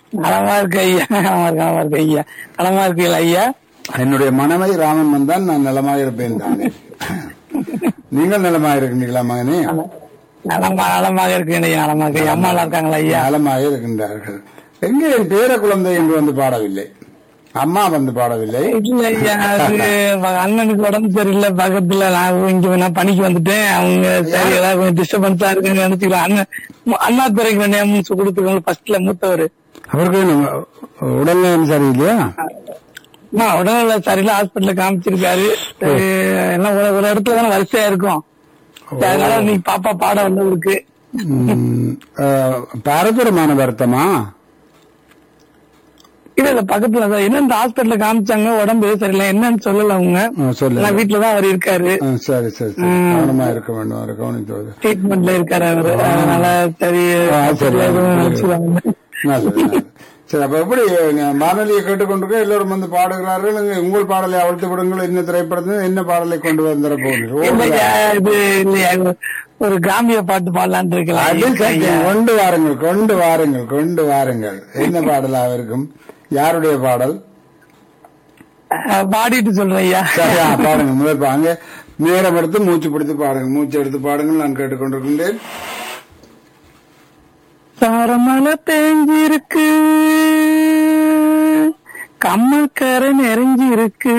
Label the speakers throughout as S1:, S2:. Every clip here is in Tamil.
S1: நலமா இருக்கு ஐயா நலமா இருக்கு நலமா இருக்கு ஐயா நலமா இருக்கீங்களா ஐயா
S2: என்னுடைய மனைவி ராமன் வந்தான் நான் நலமாக இருப்பேன் தானே நீங்கள் நலமாக இருக்கின்றீர்களா மகனே
S1: நலமா நலமாக இருக்கேன் ஐயா நலமா இருக்கு ஐயா. அம்மா நல்லா இருக்காங்களா ஐயா
S2: நலமாக இருக்கின்றார்கள் எங்கே என் பேர குழந்தை என்று வந்து பாடவில்லை அம்மா வந்து பாடவில்லை
S1: இல்ல ஐயா அது அண்ணனுக்கு உடம்பு சரியில்லை பக்கத்துல நான் இங்க நான் பணிக்கு வந்துட்டேன் அவங்க சரி ஏதாவது கொஞ்சம் டிஸ்டர்பன்ஸா இருக்குன்னு நினைச்சுக்கலாம் அண்ணன் அண்ணா துறைக்கு வேண்டிய கொடுத்துருக்கோம் ஃபர்ஸ்ட்ல மூத்தவர்
S2: அவருக்கு நம்ம உடல்நலம் சரியில்லையா
S1: அம்மா உடல்நல சரியில்லை ஹாஸ்பிட்டல்ல காமிச்சிருக்காரு சரி, எல்லாம் ஒரு ஒரு இடத்துல தானே வரிசையா இருக்கும் சரி, அதனால நீ பாப்பா பாட வந்தவருக்கு
S2: ம், அஹ், பாரதூரமான வருத்தமா
S1: இல்ல இல்ல பக்கத்துல தான் என்ன இந்த ஹாஸ்பிட்டல்ல காமிச்சாங்க உடம்பு எதுவும் சரியில்லை என்னன்னு சொல்லல அவங்க
S2: ஆ, சொல்லு
S1: நான் வீட்டுலதான் அவர் இருக்காரு
S2: ஆ, சரி சரி சரி கவனமா இருக்க வேண்டும் அவரை கவனித்து வருது.
S1: ட்ரீட்மெண்ட்ல இருக்காரு அவரு அதனால சரி
S2: ஆ, சரி.
S1: hospital எதுவும் நினைச்சுக்காம.
S2: நல்லது, நல்லது. சரி அப்ப எப்படி நீங்க வானொலியை கேட்டுக்கொண்டிருக்க எல்லோரும் வந்து பாடுகிறார்கள் நீங்க உங்கள் பாடலை அவிழ்த்து விடுங்கள் என்ன திரைப்படத்தில் என்ன பாடலை கொண்டு வந்துட
S1: இல்லையா,
S2: போகிறீர்கள்
S1: இது இல்லையா ஒரு கிராமிய பாட்டு பாடலான்னு இருக்கலாம்
S2: கொண்டு வாருங்கள் கொண்டு வாருங்கள் கொண்டு வாருங்கள் என்ன பாடலாக இருக்கும் யாருடைய பாடல்
S1: அஹ், பாடிட்டு சொல்றேன் ஐயா
S2: சரி ஆ, பாடுங்க முதல் பாங்க நேரம் எடுத்து மூச்சு பிடித்து பாடுங்க மூச்சு எடுத்து பாடுங்கள் நான் கேட்டுக்கொண்டிருக்கின்றேன்
S1: சாரமலை தேங்கிருக்கு கம்மக்கரை நெறிஞ்சிருக்கு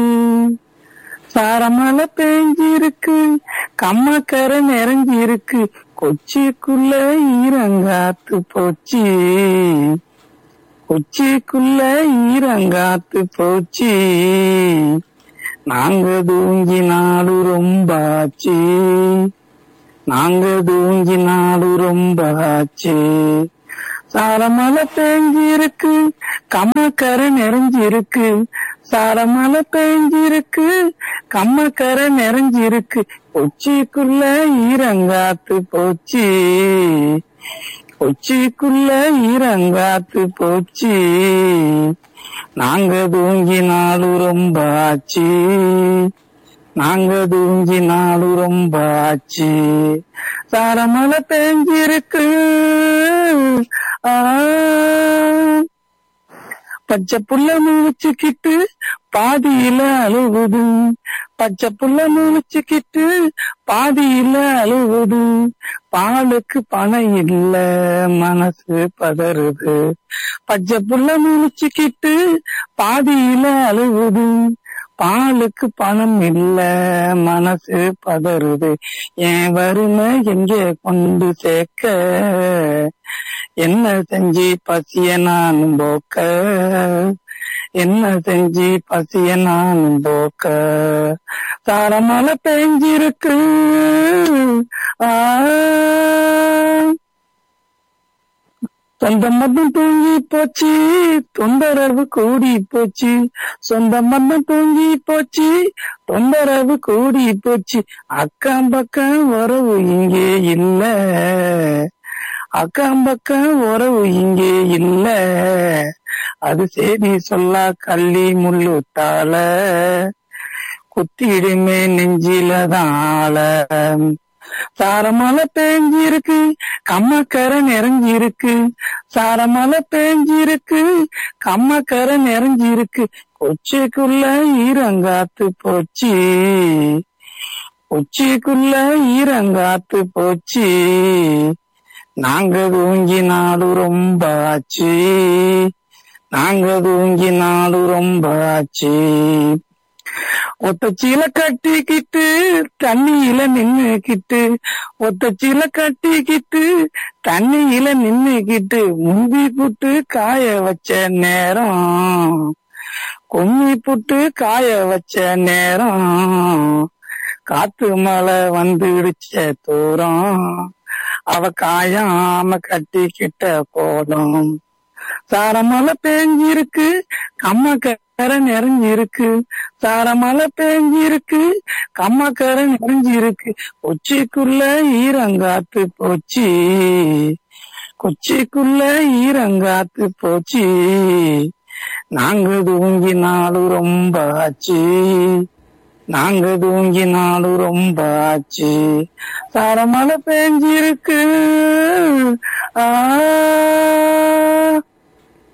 S1: சாரமலை பேஞ்சிருக்கு கம்மக்கரை நெறிஞ்சிருக்கு கொச்சிக்குள்ள ஈரங்காத்து போச்சு கொச்சிக்குள்ள ஈரங்காத்து போச்சு நாங்க தூங்கி நாடு ரொம்ப ஆச்சு நாங்க தூங்கி நாடு ரொம்ப ஆச்சு சாரமலை பேஞ்சிருக்கு கம்மக்கரை நிறைஞ்சிருக்கு சாரமலை பேஞ்சிருக்கு கம்மக்கரை நிறைஞ்சிருக்கு கொச்சிக்குள்ள ஈரங்காத்து போச்சு கொச்சிக்குள்ள ஈரங்காத்து போச்சு நாங்க தூங்கி நாடு ரொம்ப ஆச்சு நாங்க தூங்கி நாடு ரொம்ப ஆச்சு சாரமலை பேஞ்சிருக்கு ஆ. பச்சை புள்ள முழிச்சுக்கிட்டு பாதியில அழுகுது பச்சை புள்ள முழிச்சுக்கிட்டு பாதியில அழுகுது பாலுக்கு பணம் இல்ல மனசு பதறுது பச்சை புள்ள முழிச்சுக்கிட்டு பாதியில அழுகுது பாலுக்கு பணம் இல்ல மனசு பதறுது என் வறுமை எங்க கொண்டு சேர்க்க என்ன செஞ்சு பசிய நானும் போக்க என்ன செஞ்சு பசிய நானும் போக்க சாரமலை பெஞ்சிருக்கு ஆ சொந்த மதம் தூங்கி போச்சு தொந்தரவு கூடி போச்சு சொந்த மதம் தூங்கி போச்சு தொந்தரவு கூடி போச்சு அக்கம் பக்கம் உறவு இங்கே இல்ல அக்கம் பக்கம் உறவு இங்கே இல்ல அது செய்தி சொல்ல கள்ளி முள்ளுத்தால குத்திடுமே நெஞ்சில தாள சாரமலை பேஞ்சிருக்கு கம்மக்கரை நிறைஞ்சிருக்கு சாரமலை பேஞ்சிருக்கு கம்மக்கரை நிறைஞ்சிருக்கு கொச்சிக்குள்ள ஈரங்காத்து போச்சு கொச்சிக்குள்ள ஈரங்காத்து போச்சு நாங்க தூங்கி நாடு ரொம்ப ஆச்சு நாங்க தூங்கி நாடு ரொம்ப ஆச்சு ஒத்தச்சீல கட்டிக்கிட்டு தண்ணியில நின்னுக்கிட்டு ஒத்தச்சீல கட்டிக்கிட்டு தண்ணியில நின்னுக்கிட்டு முந்தி புட்டு காய வச்ச நேரம் கும்மி புட்டு காய வச்ச நேரம் காத்து மழை வந்துடுச்ச தூரம் அவ காயாம கட்டிக்கிட்ட போதும் சாரமலை பேஞ்சிருக்கு கம்மக்கரை நிறைஞ்சிருக்கு சாரமலை பேஞ்சிருக்கு கம்மக்கரை நிறைஞ்சிருக்கு கொச்சிக்குள்ள ஈரங்காத்து போச்சு கொச்சிக்குள்ள ஈரங்காத்து போச்சு நாங்க தூங்கி நாடு ரொம்ப ஆச்சு நாங்க தூங்கி நாடு ரொம்ப ஆச்சு சாரமலை பேஞ்சிருக்கு ஆ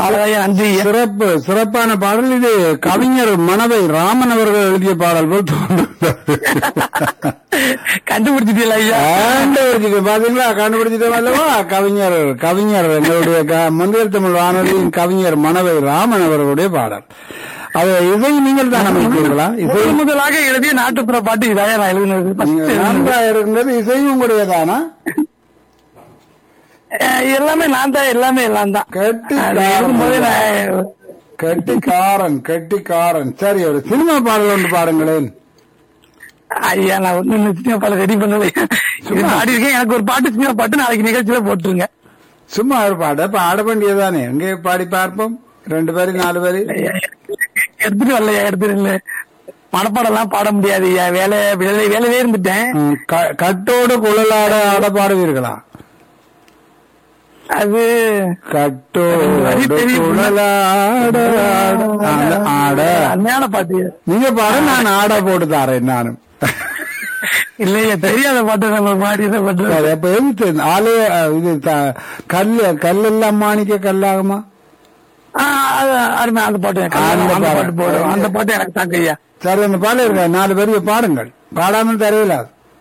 S1: அவ்வளவுதான் நன்றி ஐயா.
S2: சிறப்பு சிறப்பான பாடல் இது கவிஞர் மனவை ராமன் அவர்கள் எழுதிய பாடல் போல் தோன்றுகிறது
S1: கண்டுபிடிச்சிட்டீங்களா ஐயா
S2: கண்டுபிடிச்சிட்டு பாத்தீங்களா கண்டுபிடிச்சிட்டோம் அல்லவா கவிஞர் கவிஞர் எங்களுடைய க- முன்னில் தமிழ் வானொலியின் கவிஞர் மனவை ராமன் அவர்களுடைய பாடல் அது இசை நீங்கள் தான் அமைப்பீர்களா இசை
S1: முதல் முதலாக எழுதிய நாட்டுப்புற பாட்டு இதாயா நான் எழுதினது First
S2: நீங்க
S1: எழுதினது.
S2: நன்றா இருக்கின்றது இசையும் உங்களுடையதானா
S1: அஹ் எல்லாமே நான் தான் எல்லாமே எல்லாம் தான்
S2: கெட்டி
S1: அது எழுதும்போதே நான்
S2: கெட்டிக்காரன் கெட்டிக்காரன் சரி ஒரு சினிமா பாடல் ஒன்று பாருங்களேன்
S1: ஐயா நான் ஒண்ணு இந்த சினிமா பாட்டு ரெடி பண்ணல இது பாடி இருக்கேன் எனக்கு ஒரு பாட்டு சினிமா பாட்டு நாளைக்கு நிகழ்ச்சியில போட்டுருங்க
S2: சும்மா ஒரு பாட பாட வேண்டியதானே எங்கே பாடி பார்ப்போம் ரெண்டு பேரும் நாலு பேரு
S1: ஐயா, எடுத்துட்டு வரலையா எடுத்துட்டு இல்ல மனப்பாடம் எல்லாம் பாட முடியாது ஐயா வேலை வேலை வேலையிலே இருந்துட்டேன்
S2: ம், க- கட்டோடு குழலாட ஆட பாடுவீர்களா
S1: அது வரி
S2: கட்டோடு
S1: தெரியும்.
S2: குழலாட ஆட ஆட, ஆட
S1: அருமையான பாட்டு
S2: நீங்க பாட நான் ஆட போட்டு தாரேன் நானும்
S1: இல்லையா தெரியாத பாட்டு நம்ம பாடியத பாட்டு
S2: சரி, அப்ப எதுக்கு ஆலய இது த- கல்லு கல்லெல்லாம் மாணிக்க கல்லாகுமா
S1: ஆ, அது அருமை அந்த பாட்டு எனக்கு
S2: அந்த
S1: அந்த
S2: பாட்டு.
S1: பாட்டு போடும் அந்த பாட்டு எனக்கு தாங்க ஐயா
S2: சரி அந்த பாடல் இருக்க நாலு பேருக்கு பாடுங்கள் பாடாமல் தரையில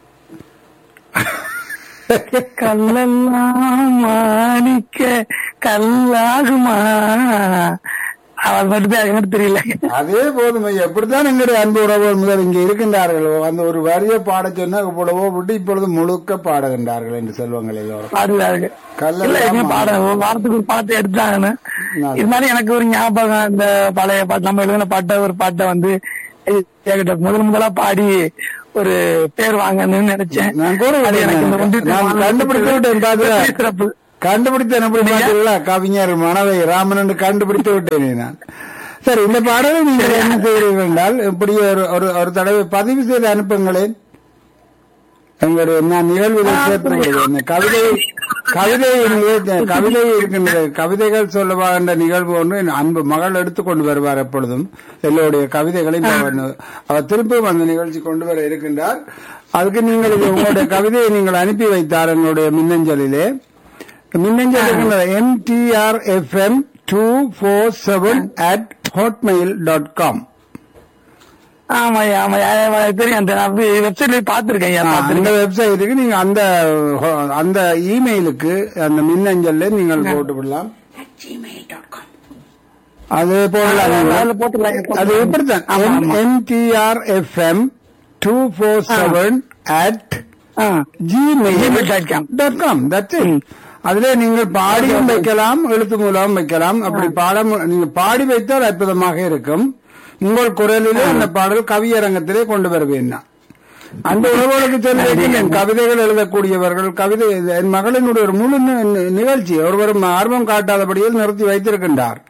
S1: கல்லெல்லாம் மாணிக்க கல்லாகுமா அவன் மட்டும் தான் எனக்கு தெரியல
S2: அதே போதும் ஐயா இப்படித்தான் எங்களுடைய அன்பு உறவுகள் முதல் இங்கே இருக்கின்றார்கள் அந்த ஒரு வரியை பாட சொன்னா இப்பொழுதோ விட்டு இப்பொழுது முழுக்க பாடுகின்றார்கள் என்று செல்வங்கள் எல்லோரும்
S1: பாடுறாரு
S2: கல்லெல்லாம்
S1: இல்ல எங்க பாட வாரத்துக்கு ஒரு பாட்டு எடுத்தாங்கன்னு
S2: நல்லது.
S1: இருந்தாலும் எனக்கு ஒரு ஞாபகம் இந்த பழைய பாட்டு நம்ம எழுதின பாட்டை ஒரு பாட்டை வந்து என்கிட்ட முதல் முதலா பாடி ஒரு பேர் வாங்கணும்னு நினைச்சேன்
S2: நான் கூட
S1: அது எனக்கு இந்த ஒன்றிய
S2: நான் கண்டுபிடித்து விட்டேன் பாத்துக்க.
S1: வெற்றி சிறப்பு
S2: கண்டுபிடித்து எப்படி பாத்தீங்களா கவிஞர் மனவை ராமன் என்று கண்டுபிடித்து விட்டேனே நான் சரி இந்த பாடலை நீங்கள் என்ன செய்கிறீர்கள் என்றால் இப்படி ஒரு ஒரு- ஒரு தடவை பதிவு செய்து அனுப்புங்களேன் எங்களுடைய நான் நிகழ்வுகளை சேர்த்து விடுவேன் கவிதை கவிதை நிகழ்ச்சி- கவிதை இருக்கின்றது கவிதைகள் சொல்லவா என்ற நிகழ்வு ஒன்று என் அன்பு மகள் எடுத்துக்கொண்டு வருவார் எப்பொழுதும் எல்லோருடைய கவிதைகளையும் அவர் அவர் திருப்பியும் அந்த நிகழ்ச்சி கொண்டு வர இருக்கின்றார் அதுக்கு நீங்கள் இது உங்களுடைய கவிதையை நீங்கள் அனுப்பி வைத்தார் எங்களுடைய மின்னஞ்சலிலே மின்னஞ்சல் இருக்கின்றது M T R F M two four seven at hotmail dot com
S1: ஆமாய்யா ஆமாய்யா எனக்கு தெரியும் அந்த நான் வெப்சைட்ல பாத்துருக்கேன் ஐயா
S2: அந்த
S1: பாத்துருக்கேன்
S2: வெப்சைட்டுக்கு நீங்க அந்த அந்த இமெயிலுக்கு அந்த மின்னஞ்சல்ல நீங்கள் போட்டு விடலாம் அது போடலாம் நீங்க.
S1: அதுல போட்டுக்கலாம்
S2: அது இப்படித்தான் N D R F M two four seven at gmail
S1: dot com
S2: dot com அதுல நீங்கள் பாடியும் வைக்கலாம் எழுத்து மூலம் வைக்கலாம் அப்படி பாட மு- நீங்க பாடி வைத்தால் அற்புதமாக இருக்கும் உங்கள் குரலிலே அந்த பாடல் கவியரங்கத்திலே கொண்டு வருவேன் நான். அந்த உறவுகளுக்கு தெரிவிக்கின்றேன் கவிதைகள் எழுதக்கூடியவர்கள் கவிதை என் மகளினுடைய ஒரு முழு நி- நிகழ்ச்சி ஒருவரும் ஆர்வம் காட்டாதபடியில் நிறுத்தி வைத்திருக்கின்றார்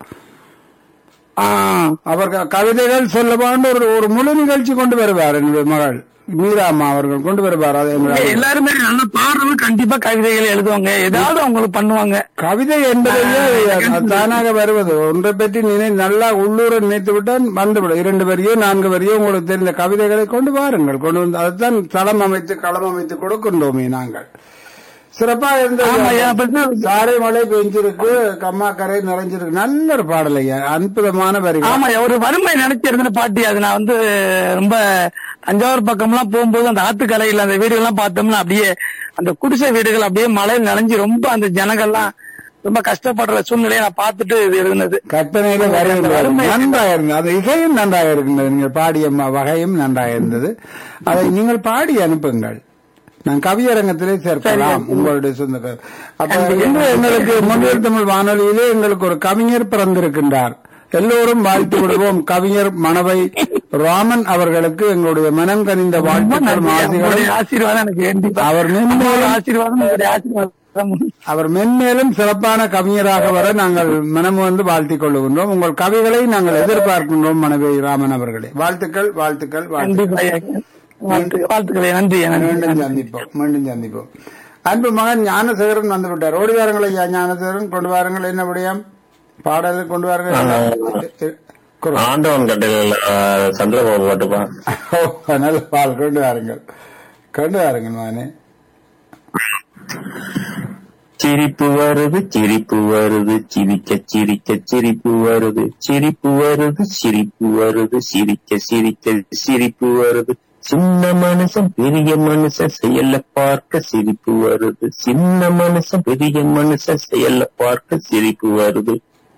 S2: அவர் க- கவிதைகள் சொல்லவாண்டு ஒரு ஒரு முழு நிகழ்ச்சி கொண்டு வருவார் என்னுடைய மகள் மீராமா அவர்கள் கொண்டு வருவார் அது எங்களுடைய
S1: எல்லாருமே நல்லா பாடுறவங்க கண்டிப்பா கவிதைகள் எழுதுவாங்க ஏதாவது அவங்களுக்கு பண்ணுவாங்க
S2: கவிதை என்பதையே அது தானாக வருவது ஒன்றை பற்றி நினை நல்லா உள்ளூர நினைத்து விட்டால் வந்துவிடும் இரண்டு வரியோ நான்கு வரியோ உங்களுக்கு தெரிந்த கவிதைகளை கொண்டு வாருங்கள் கொண்டு வந்து அதுதான் தளம் அமைத்து களம் அமைத்து கொடுக்கின்றோமே நாங்கள் சிறப்பாக
S1: ஆமாய்யா,
S2: இருந்தது
S1: அப்ப
S2: சாரை மழை பெஞ்சிருக்கு கம்மாக்கரை நிறைஞ்சிருக்கு நல்ல ஒரு பாடல் ஐயா அற்புதமான வரிகள்
S1: ஆமா ஒரு வறுமை நினைச்சு இருந்த பாட்டி அது நான் வந்து ரொம்ப தஞ்சாவூர் பக்கம்லாம் போகும்போது அந்த ஆத்துக்கரையில் அந்த வீடுகள்லாம் பார்த்தோம்னா அப்படியே அந்த குடிசை வீடுகள் அப்படியே மழையில் நனைஞ்சு ரொம்ப அந்த ஜனங்கள்லாம் ரொம்ப கஷ்டப்படுற சூழ்நிலையை நான் பார்த்துட்டு இது இருந்தது
S2: கற்பனையில வருகின்றது நன்றாக இருந்தது அது இசையும் நன்றாக இருக்கின்றது நீங்கள் பாடிய ம- வகையும் நன்றாக இருந்தது அதை நீங்கள் பாடி அனுப்புங்கள் நான் கவியரங்கத்திலே சேர்க்கலாம் உங்களுடைய சொந்த க- அப்ப இன்று எங்களுக்கு முன்னில் தமிழ் வானொலியிலே எங்களுக்கு ஒரு கவிஞர் பிறந்திருக்கின்றார் எல்லோரும் வாழ்த்து விடுவோம் கவிஞர் மணவை ராமன் அவர்களுக்கு எங்களுடைய மனம் கனிந்த
S1: ரொம்ப
S2: வாழ்த்துக்கள்
S1: நன்றி.
S2: ஆசைகளும்
S1: உங்களுடைய ஆசீர்வாதம் எனக்கு வேண்டிப்பா
S2: அவர்
S1: உங்களுடைய
S2: மென்மேலும்
S1: ஆசீர்வாதம் உங்களுடைய ஆசீர்வாதம்
S2: அவர் மென்மேலும் சிறப்பான கவிஞராக வர நாங்கள் மனம் வந்து வாழ்த்திக் கொள்ளுகின்றோம் உங்கள் கவிகளை நாங்கள் எதிர்பார்க்கின்றோம் மனைவி ராமன் அவர்களே வாழ்த்துக்கள் வாழ்த்துக்கள் வாழ்த்துக்கள்
S1: கண்டிப்பா ஐயா. வாழ்த்து வாழ்த்துக்களே நன்றி ஐயா, நன்றி
S2: மீண்டும் சந்திப்போம் மீண்டும் சந்திப்போம் அன்பு மகன் ஞானசேகரன் வந்து விட்டார் ஓடி வாருங்கள் ஐயா ஞானசேகரன் கொண்டு வாருங்கள் என்ன விடயம் பாடலை கொண்டு வாருங்கள் குரு.
S3: ஆண்டவன் கட்டையில் சந்திரபாபு பாட்டுப்பா
S2: ஓ, நல்ல பால் கொண்டு வாருங்கள் கொண்டு வாருங்கள் மகனே
S3: சிரிப்பு வருது சிரிப்பு வருது சிரிக்க சிரிக்க சிரிப்பு வருது சிரிப்பு வருது சிரிப்பு வருது சிரிக்க சிரிக்க சிரிப்பு வருது சின்ன மனுஷன் பெரிய மனுஷன் செயல பார்க்க சிரிப்பு வருது சின்ன மனுஷன் பெரிய மனுஷன் செயல பார்க்க சிரிப்பு வருது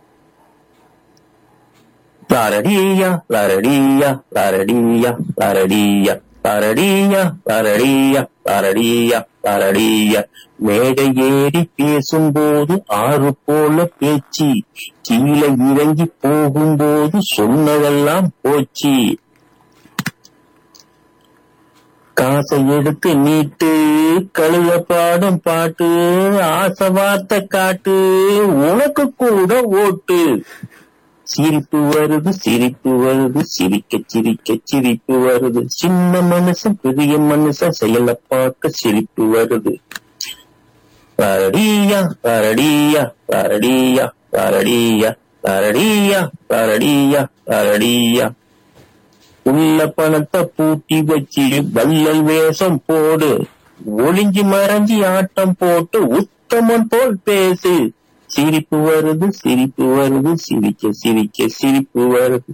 S3: லாரடியா லாரடியா லாரடியா லாரடியா லாரடியா லாரடியா லாரடியா லாரடியா மேடை ஏறி பேசும்போது ஆறு போல பேச்சு கீழே இறங்கி போகும்போது சொன்னதெல்லாம் போச்சு காசை எடுத்து நீட்டு கழுத பாடும் பாட்டு ஆசை வார்த்தை காட்டு உனக்கு கூட ஓட்டு சிரிப்பு வருது சிரிப்பு வருது சிரிக்க சிரிக்க சிரிப்பு வருது சின்ன மனுஷன் பெரிய மனுஷன் செயல பார்க்க சிரிப்பு வருது பாரடியா பாரடியா பாரடியா பாரடியா பாரடியா பாரடியா பாரடியா உள்ள பணத்தை பூட்டி வச்சு வள்ளல் வேஷம் போடு ஒளிஞ்சு மறைஞ்சி ஆட்டம் போட்டு உத்தமன் போல் பேசு சிரிப்பு வருது சிரிப்பு வருது சிரிக்க சிரிக்க சிரிப்பு வருது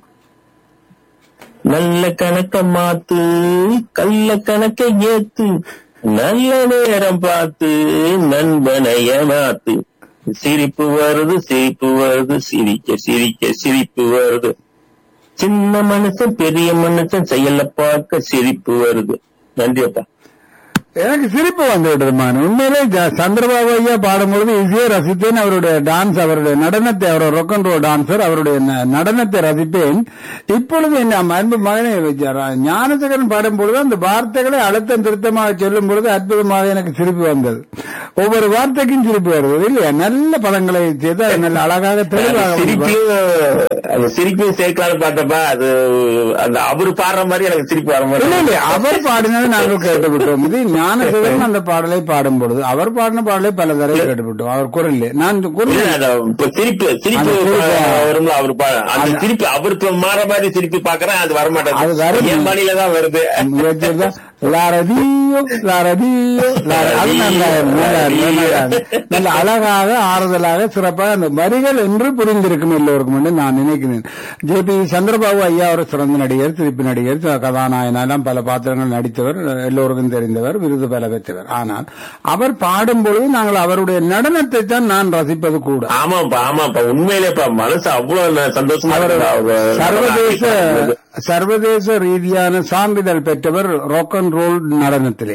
S3: நல்ல கணக்க மாத்து கள்ள கணக்க ஏத்து நல்ல நேரம் பார்த்து நண்பனைய மாத்து சிரிப்பு வருது சிரிப்பு வருது சிரிக்க சிரிக்க சிரிப்பு வருது சின்ன மனுஷன் பெரிய மனுஷன் செயல பார்க்க சிரிப்பு வருது நன்றி அப்பா
S2: எனக்கு சிரிப்பு வந்து விடுதுமான் உண்மையிலே ஜ- சந்திரபாபு ஐயா பாடும்பொழுது ஈஸியா ரசித்தேன் அவருடைய டான்ஸ் அவருடைய நடனத்தை அவர் ரொக் அண்ட் ரோல் டான்சர் அவருடைய ந- நடனத்தை ரசிப்பேன் இப்பொழுது என் அன்பு மகனை வச்சார். ஞானசேகரன் பாடும்பொழுது அந்த வார்த்தைகளை அழுத்தம் திருத்தமாக சொல்லும் பொழுது அற்புதமாக எனக்கு சிரிப்பு வந்தது ஒவ்வொரு வார்த்தைக்கும் சிரிப்பு வருது இல்லையா நல்ல பதங்களை செய்து அது நல்ல அழகாக தெளிவாக
S3: சிரிப்பையும் அந்த சிரிப்பையும் சேர்க்கலாம்னு பார்த்தப்ப அது அந்த அவரு பாடுற மாதிரி எனக்கு சிரிப்பு வர
S2: இல்ல
S3: மாதிரி
S2: இல்ல அவர் பாடினதை நாங்கள் கேட்டுவிட்டோம் இது ஞானசேகரன் அந்த பாடலை பாடும் பொழுது அவர் பாடின பாடலை பல தடவை கேட்டுவிட்டோம் அவர் குரல் நான் இந்த
S3: இல்ல,
S2: குரல்
S3: அந்த இப்ப சிரிப்பு சிரிப்பு
S2: அந்த சிரிப்பு,
S3: வரும்ல அவரு பா- அந்த சிரிப்பு அவருக்கு மாற மாதிரி சிரிப்பு பாக்குறேன் அது வர
S2: அது வரும்.
S3: மாட்டேங்குது என் பாணியில தான் வருது
S2: முயற்சிதான் லாரதியோ லாரதியோ லார- அது நல்லா நல்லா நல்லா நல்ல அழகாக ஆறுதலாக சிறப்பாக அந்த வரிகள் என்று புரிந்திருக்கும் எல்லோருக்கும் என்று நான் நினைக்கிறேன் ஜே பி சந்திரபாபு ஐயா ஒரு சிறந்த நடிகர் திருப்பி நடிகர் கதாநாயகனாலாம் பல பாத்திரங்கள் நடித்தவர் எல்லோருக்கும் தெரிந்தவர் விருது பல பெற்றவர் ஆனால் அவர் பாடும் பொழுது நாங்கள் அவருடைய நடனத்தை தான் நான் ரசிப்பது கூட
S3: ஆமாப்பா ஆமாப்பா உண்மையிலேப்பா மனசு அவ்வளவு ந- சந்தோஷமா
S2: அவர்
S3: இருக்கு. அவரு-
S2: சர்வதேச சர்வதேச ரீதியான சான்றிதழ் பெற்றவர் ராக் அண்ட் ரோல் நடனத்திலே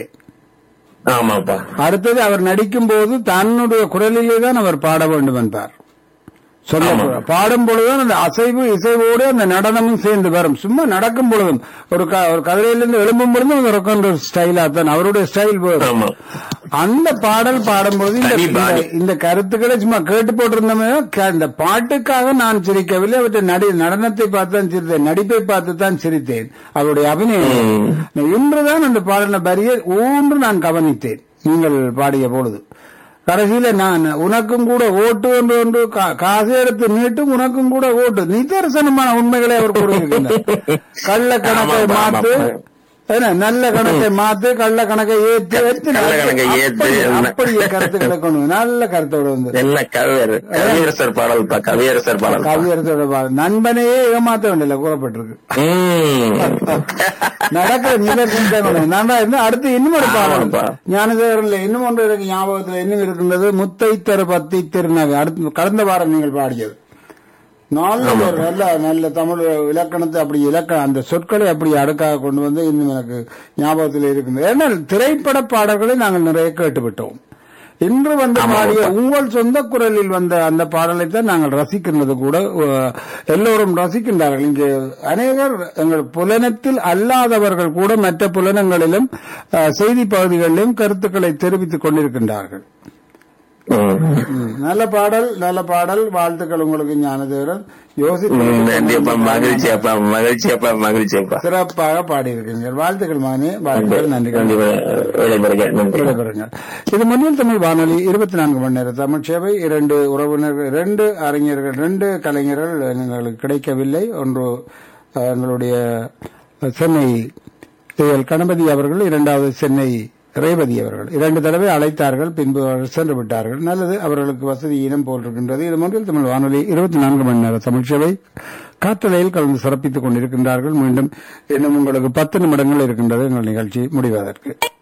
S3: ஆமாப்பா
S2: அடுத்தது அவர் நடிக்கும் போது தன்னுடைய குரலிலே தான் அவர் பாட வேண்டும் என்றார் சொல்ல
S3: ஆமா.
S2: பாடும் பொழுதுதான் அந்த அசைவு இசைவோடு அந்த நடனமும் சேர்ந்து வரும் சும்மா நடக்கும் பொழுதும் ஒரு க- ஒரு கதிரையிலிருந்து எழும்பும் பொழுதும் அந்த rock and roll ஸ்டைலா தான் அவருடைய ஸ்டைல் வரும்
S3: ஆமா
S2: அந்த பாடல் பாடும்போது இந்த-
S3: தனி பாணி.
S2: இந்த- இந்த கருத்துக்களை சும்மா கேட்டு போட்டிருந்தோமே க- இந்த பாட்டுக்காக நான் சிரிக்கவில்லை அவற்றை நடி நடனத்தை பார்த்து தான் சிரித்தேன் நடிப்பை பார்த்து தான் சிரித்தேன் அவருடைய அபிநயம் இன்றுதான் அந்த பாடல வரியை ஊன்று நான் கவனித்தேன் நீங்கள் பாடிய பொழுது கடைசியில நான் உனக்கும் கூட ஓட்டு ஒன்று ஒன்று கா- காசு எடுத்து நீட்டும் உனக்கும் கூட ஓட்டு நிதர்சனமான உண்மைகளை அவர் கூறியிருக்கின்றார் கள்ள கணக்கை
S3: ஆமா, ஆமா,
S2: மாத்து
S3: ஆமா.
S2: என்ன, நல்ல கணக்கை மாத்து கள்ள கணக்கை ஏத்து ஏத்து
S3: கள்ள கணக்கை ஏத்து,
S2: அப்படி-
S3: என்ன?
S2: அப்படியே கருத்துக்களை கொண்டு வந்து, நல்ல கருத்தோட வந்து
S3: என்ன கவியர் கவியரசர் பாடல்ப்பா கவியரசர் பாடல்
S2: கவியரசோட பாடல். நண்பனையே ஏமாத்த வேண்டியல கூறப்பட்டிருக்கு நடக்கிற நிகழ்ச்சி தான் கொண்டு வந்து. நான்டா இருந்து அடுத்து இன்னும் ஒரு பாடல்
S3: ஆமாப்பா.
S2: ஞானதேவரில் இன்னும் ஒன்று இருக்கு ஞாபகத்தில் இன்னும் இருக்கின்றது முத்தை தரு பத்தி திருநகை அடுத்து கடந்த வாரம் நீங்கள் பாடியது நல்ல ஒரு நல்ல நல்ல தமிழ் இலக்கணத்தை அப்படி இலக்க அந்த சொற்களை அப்படி அடுக்காக கொண்டு வந்து இன்னும் எனக்கு ஞாபகத்தில் இருக்கின்றது ஏன்னால் திரைப்பட பாடல்களை நாங்கள் நிறைய கேட்டுவிட்டோம் இன்று வந்து பாடிய உங்கள் சொந்த குரலில் வந்த அந்த பாடலை தான் நாங்கள் ரசிக்கின்றது கூட அஹ், எல்லோரும் ரசிக்கின்றார்கள் இங்கே அநேகர் எங்கள் புலனத்தில் அல்லாதவர்கள் கூட மற்ற புலனங்களிலும் அஹ், செய்தி பகுதிகளிலும் கருத்துக்களை தெரிவித்துக் கொண்டிருக்கின்றார்கள் ம், நல்ல பாடல் நல்ல பாடல் வாழ்த்துக்கள் உங்களுக்கு ஞானதேவரன்
S3: நன்றிப்பா
S2: யோசித்து
S3: மகிழ்ச்சி அப்பா மகிழ்ச்சி அப்பா மகிழ்ச்சி அப்பா
S2: சிறப்பாக பாடியிருக்கீர்கள் வாழ்த்துக்கள் மகனே வாழ்த்துக்கள்
S3: நன்றி
S2: நன்றி
S3: விடைபெறுக நன்றி
S2: விடைபெறுங்கள் இது முன்னில் தமிழ் வானொலி இருபத்தி நான்கு மணி நேர தமிழ் சேவை இரண்டு உறவினர்கள் இரண்டு அறிஞர்கள் ரெண்டு கலைஞர்கள் எங்களுக்கு கிடைக்கவில்லை ஒன்று அஹ், எங்களுடைய சென்னை எல் கணபதி அவர்கள் இரண்டாவது சென்னை ரேவதி அவர்கள் இரண்டு தடவை அழைத்தார்கள் பின்பு அவர்கள் சென்று விட்டார்கள் நல்லது அவர்களுக்கு வசதி இனம் போல் இருக்கின்றது இது மூன்றில் தமிழ் வானொலி இருபத்தி நான்கு மணி நேர தமிழ் சேவை காற்றலையில் கலந்து சிறப்பித்துக் கொண்டிருக்கின்றார்கள் மீண்டும் இன்னும் உங்களுக்கு பத்து நிமிடங்கள் இருக்கின்றது எங்கள் நிகழ்ச்சி முடிவதற்கு